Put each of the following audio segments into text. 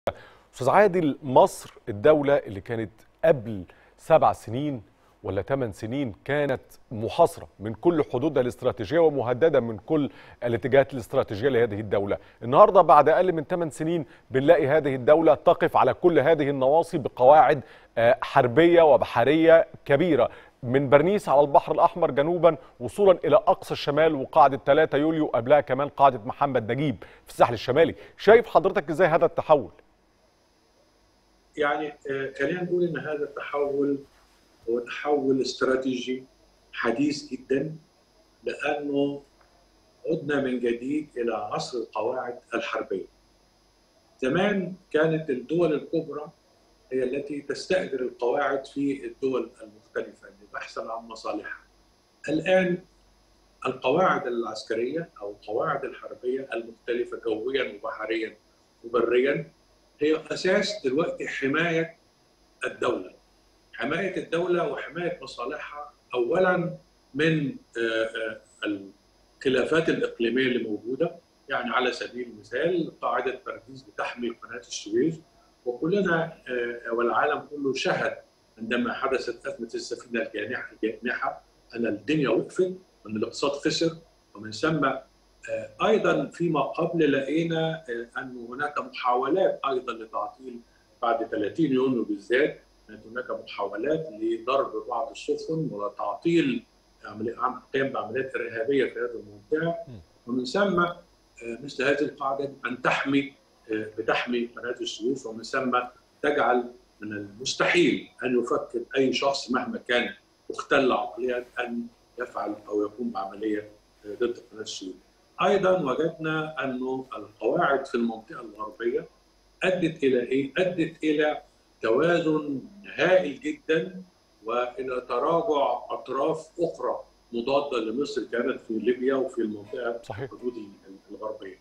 استاذ عادل مصر الدوله اللي كانت قبل سبع سنين ولا ثمان سنين كانت محاصره من كل حدودها الاستراتيجيه ومهدده من كل الاتجاهات الاستراتيجيه لهذه الدوله. النهارده بعد اقل من ثمان سنين بنلاقي هذه الدوله تقف على كل هذه النواصي بقواعد آه، حربيه وبحريه كبيره من برنيس على البحر الاحمر جنوبا وصولا الى اقصى الشمال وقاعده 3 يوليو قبلها كمان قاعده محمد نجيب في الساحل الشمالي. شايف حضرتك ازاي هذا التحول؟ يعني آه، خلينا نقول ان هذا التحول هو تحول استراتيجي حديث جدا لانه عدنا من جديد الى عصر القواعد الحربيه. زمان كانت الدول الكبرى هي التي تستأجر القواعد في الدول المختلفه بحثا عن مصالحها. الان القواعد العسكريه او القواعد الحربيه المختلفه جويا وبحريا وبريا هي اساس دلوقتي حمايه الدوله. حمايه الدوله وحمايه مصالحها اولا من آه، آه، الخلافات الاقليميه اللي موجوده يعني على سبيل المثال قاعده برديس بتحمي قناه السويس وكلنا آه، والعالم كله شهد عندما حدثت ازمه السفينه الجانحه الجانحه ان الدنيا وقفت وان الاقتصاد خسر ومن ثم آه، ايضا فيما قبل لقينا آه، ان هناك محاولات ايضا لتعطيل بعد 30 يونيو بالذات كانت هناك محاولات لضرب بعض السفن وتعطيل عملي- عم- قيام بعمليات ارهابيه في هذه المنطقه ومن ثم آه، مثل هذه القاعده ان تحمي آه، بتحمي قناه السويس ومن ثم تجعل من المستحيل ان يفكر اي شخص مهما كان مختل عقليا ان يفعل او يقوم بعمليه آه، ضد قناه السويس. ايضا وجدنا انه القواعد في المنطقه الغربيه ادت الى ايه؟ ادت الى توازن هائل جدا والى تراجع اطراف اخرى مضاده لمصر كانت في ليبيا وفي المنطقه صحيح. الحدود الغربيه.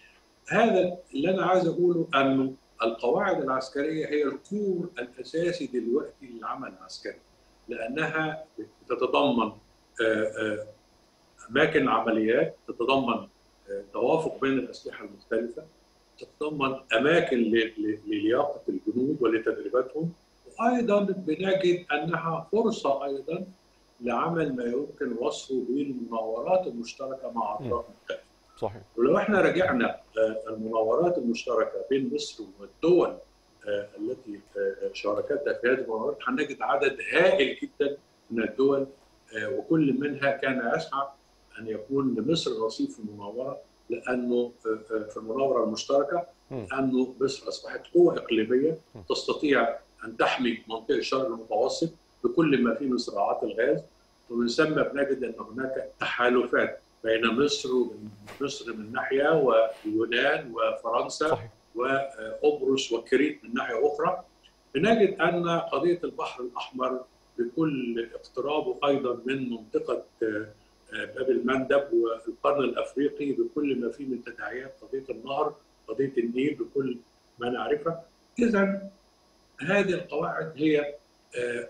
هذا اللي انا عايز اقوله انه القواعد العسكريه هي الكور الاساسي دلوقتي للعمل العسكري لانها تتضمن آه، آه، اماكن عمليات تتضمن آه، توافق بين الاسلحه المختلفه تتضمن اماكن ل- ل- للياقه الجنود ولتدريباتهم وايضا بنجد انها فرصه ايضا لعمل ما يمكن وصفه بالمناورات المشتركه مع اطراف مختلفه صحيح ولو احنا رجعنا آه، المناورات المشتركه بين مصر والدول آه، التي آه، شاركتها في هذه المناورات هنجد عدد هائل جدا من الدول آه، وكل منها كان يسعى ان يكون لمصر نصيب في المناوره لانه آه، آه، في المناوره المشتركه مم. انه مصر اصبحت قوه اقليميه مم. تستطيع ان تحمي منطقه الشرق المتوسط بكل ما فيه من صراعات الغاز ومن ثم بنجد ان هناك تحالفات بين مصر ومصر من ناحيه واليونان وفرنسا صحيح وقبرص وكريت من ناحيه اخرى بنجد ان قضيه البحر الاحمر بكل اقترابه ايضا من منطقه آه، آه، باب المندب والقرن الافريقي بكل ما فيه من تداعيات قضيه النهر قضيه النيل بكل ما نعرفها اذا هذه القواعد هي آه،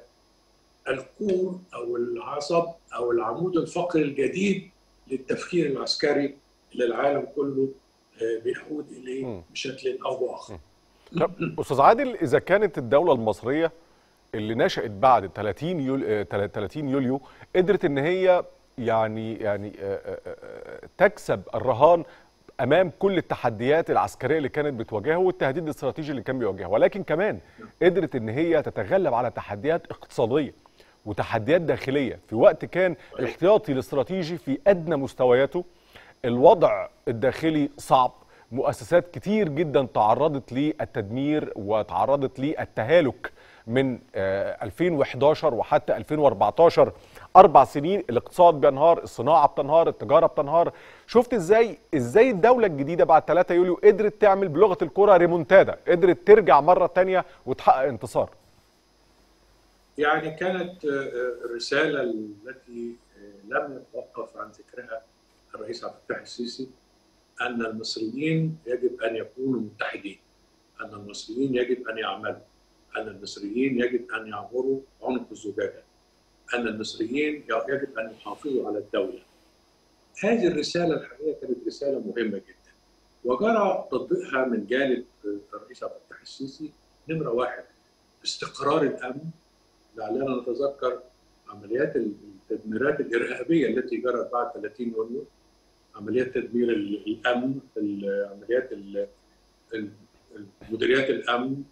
الكور او العصب او العمود الفقري الجديد للتفكير العسكري اللي العالم كله آه، بيحود اليه مم. بشكل او باخر. طب استاذ عادل اذا كانت الدوله المصريه اللي نشأت بعد 30 يوليو 30 يوليو قدرت ان هي يعني يعني آه، آه، آه، تكسب الرهان امام كل التحديات العسكريه اللي كانت بتواجهها والتهديد الاستراتيجي اللي كان بيواجهها ولكن كمان قدرت ان هي تتغلب على تحديات اقتصاديه وتحديات داخليه في وقت كان الاحتياطي الاستراتيجي في ادنى مستوياته الوضع الداخلي صعب مؤسسات كتير جدا تعرضت للتدمير وتعرضت للتهالك من آه، 2011 وحتى 2014 اربع سنين الاقتصاد بينهار الصناعه بتنهار التجاره بتنهار شفت ازاي ازاي الدوله الجديده بعد 3 يوليو قدرت تعمل بلغه الكره ريمونتادا قدرت ترجع مره تانية وتحقق انتصار يعني كانت آه، آه، الرساله التي آه، لم يتوقف عن ذكرها الرئيس عبد الفتاح السيسي ان المصريين يجب ان يكونوا متحدين ان المصريين يجب ان يعملوا ان المصريين يجب ان يعبروا عنق الزجاجه ان المصريين يجب ان يحافظوا على الدوله هذه الرساله الحقيقه كانت رساله مهمه جدا وجرى تطبيقها من جانب الرئيس عبد الفتاح السيسي نمره واحد استقرار الامن لعلنا نتذكر عمليات التدميرات الارهابيه التي جرت بعد 30 يونيو عمليات تدمير الامن عمليات مديريات الامن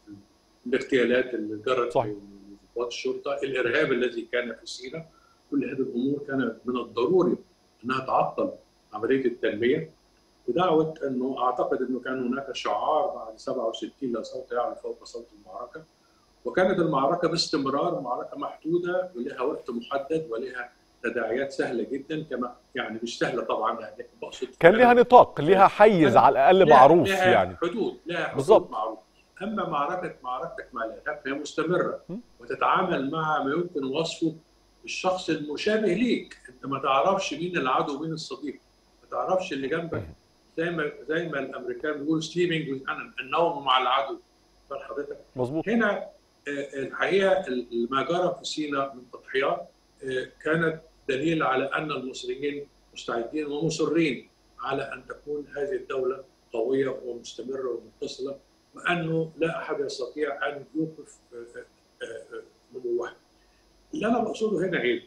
الاغتيالات اللي جرت صحيح. في ضباط الشرطه الارهاب الذي كان في سيناء كل هذه الامور كانت من الضروري انها تعطل عمليه التنميه بدعوه انه اعتقد انه كان هناك شعار بعد 67 لا صوت يعلو فوق صوت المعركه وكانت المعركه باستمرار معركه محدوده ولها وقت محدد ولها تداعيات سهله جدا كما يعني مش سهله طبعا لكن بقصد كان لها نطاق لها حيز على الاقل لها- معروف لها يعني حدود لها حدود بالظبط. معروف اما معركه معركتك مع الارهاب هي مستمره م. وتتعامل مع ما يمكن وصفه الشخص المشابه ليك انت ما تعرفش مين العدو ومين الصديق ما تعرفش اللي جنبك زي ما زي ما الامريكان بيقولوا سليبنج النوم مع العدو فاهم حضرتك مظبوط هنا آه، الحقيقه ال- ما جرى في سيناء من تضحيات آه، كانت دليل على ان المصريين مستعدين ومصرين على ان تكون هذه الدوله قويه ومستمره ومتصله وانه لا احد يستطيع ان يوقف آه، آه، آه، نموها. اللي انا بقصده هنا ايه؟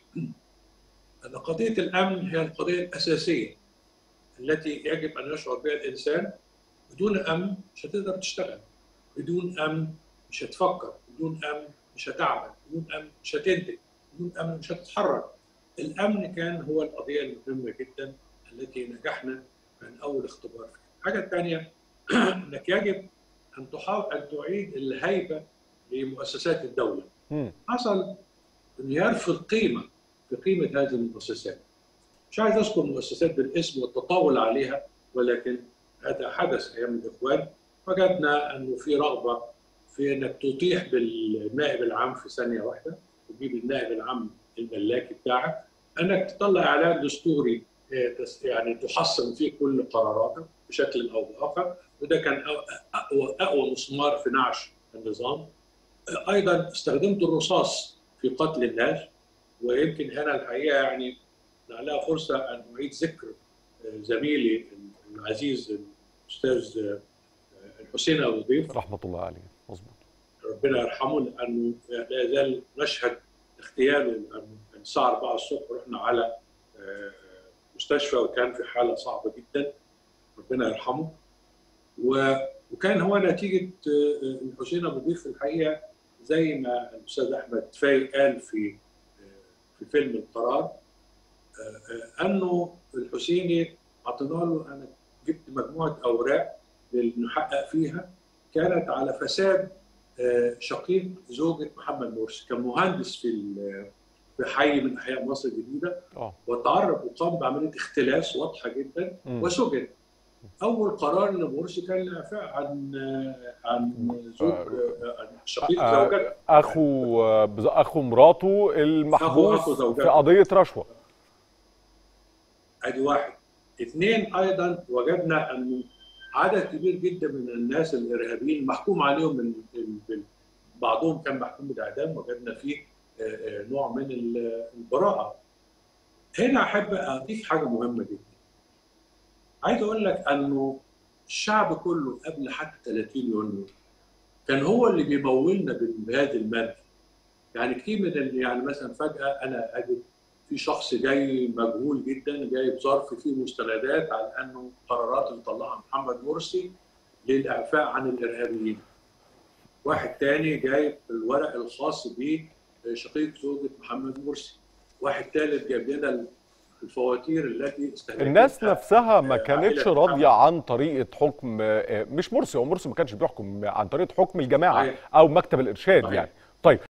ان قضيه الامن هي القضيه الاساسيه التي يجب ان يشعر بها الانسان بدون امن مش هتقدر تشتغل بدون امن مش هتفكر بدون امن مش هتعمل بدون امن مش هتنتج بدون امن مش هتتحرك الامن كان هو القضيه المهمه جدا التي نجحنا من اول اختبار فيها الحاجه الثانيه انك يجب ان تحاول ان تعيد الهيبه لمؤسسات الدوله مم. حصل انهيار في القيمه في قيمه هذه المؤسسات مش عايز اذكر مؤسسات بالاسم والتطاول عليها ولكن هذا حدث ايام الاخوان وجدنا انه في رغبه في انك تطيح بالنائب العام في ثانيه واحده تجيب النائب العام الملاكي بتاعك انك تطلع اعلان دستوري آه، تس- يعني تحصن فيه كل قراراتك بشكل او باخر وده كان أو- اقوى اقوى مسمار في نعش النظام آه، ايضا استخدمت الرصاص في قتل الناس ويمكن هنا الحقيقه يعني لعلها فرصه ان اعيد ذكر آه، زميلي العزيز الاستاذ آه، الحسين ابو ضيف رحمه الله عليه مظبوط ربنا يرحمه لانه لا يزال مشهد اغتياله لأن الساعه 4 الصبح رحنا على آه، مستشفى وكان في حاله صعبه جدا ربنا يرحمه و- وكان هو نتيجه آه، الحسين ابو ضيف الحقيقه زي ما الاستاذ احمد فايق قال في آه، في فيلم القرار آه، آه، انه الحسيني اعطينا له انا جبت مجموعه اوراق نحقق فيها كانت على فساد آه، شقيق زوجة محمد مرسي كان مهندس في ال- في حي من احياء مصر الجديده اه وتعرض وقام بعمليه اختلاس واضحه جدا مم. وسجن اول قرار لمرسي كان الاعفاء عن آه، عن زوج آه، عن شقيق آه، زوجته اخو بز- اخو مراته أخو- المحبوس أخو زوجته. في قضيه رشوه ادي واحد اثنين ايضا وجدنا انه عدد كبير جدا من الناس الارهابيين محكوم عليهم من من- بعضهم كان محكوم بالاعدام وجدنا فيه آه، آه، نوع من ال- البراءه. هنا احب اضيف حاجه مهمه جدا. عايز اقول لك انه الشعب كله قبل حتى 30 يونيو كان هو اللي بيمولنا بهذا المال. يعني كتير من ال- يعني مثلا فجاه انا اجد في شخص جاي مجهول جدا جاي بظرف فيه مستندات على انه قرارات اللي طلعها محمد مرسي للاعفاء عن الارهابيين. واحد تاني جايب الورق الخاص بشقيق زوجة محمد مرسي. واحد ثالث جايب لنا الفواتير التي استهلكتها الناس نفسها ما آه، كانتش عائلة راضيه عن طريقه حكم آه، مش مرسي هو مرسي ما كانش بيحكم عن طريقه حكم الجماعه صحيح. او مكتب الارشاد صحيح. يعني طيب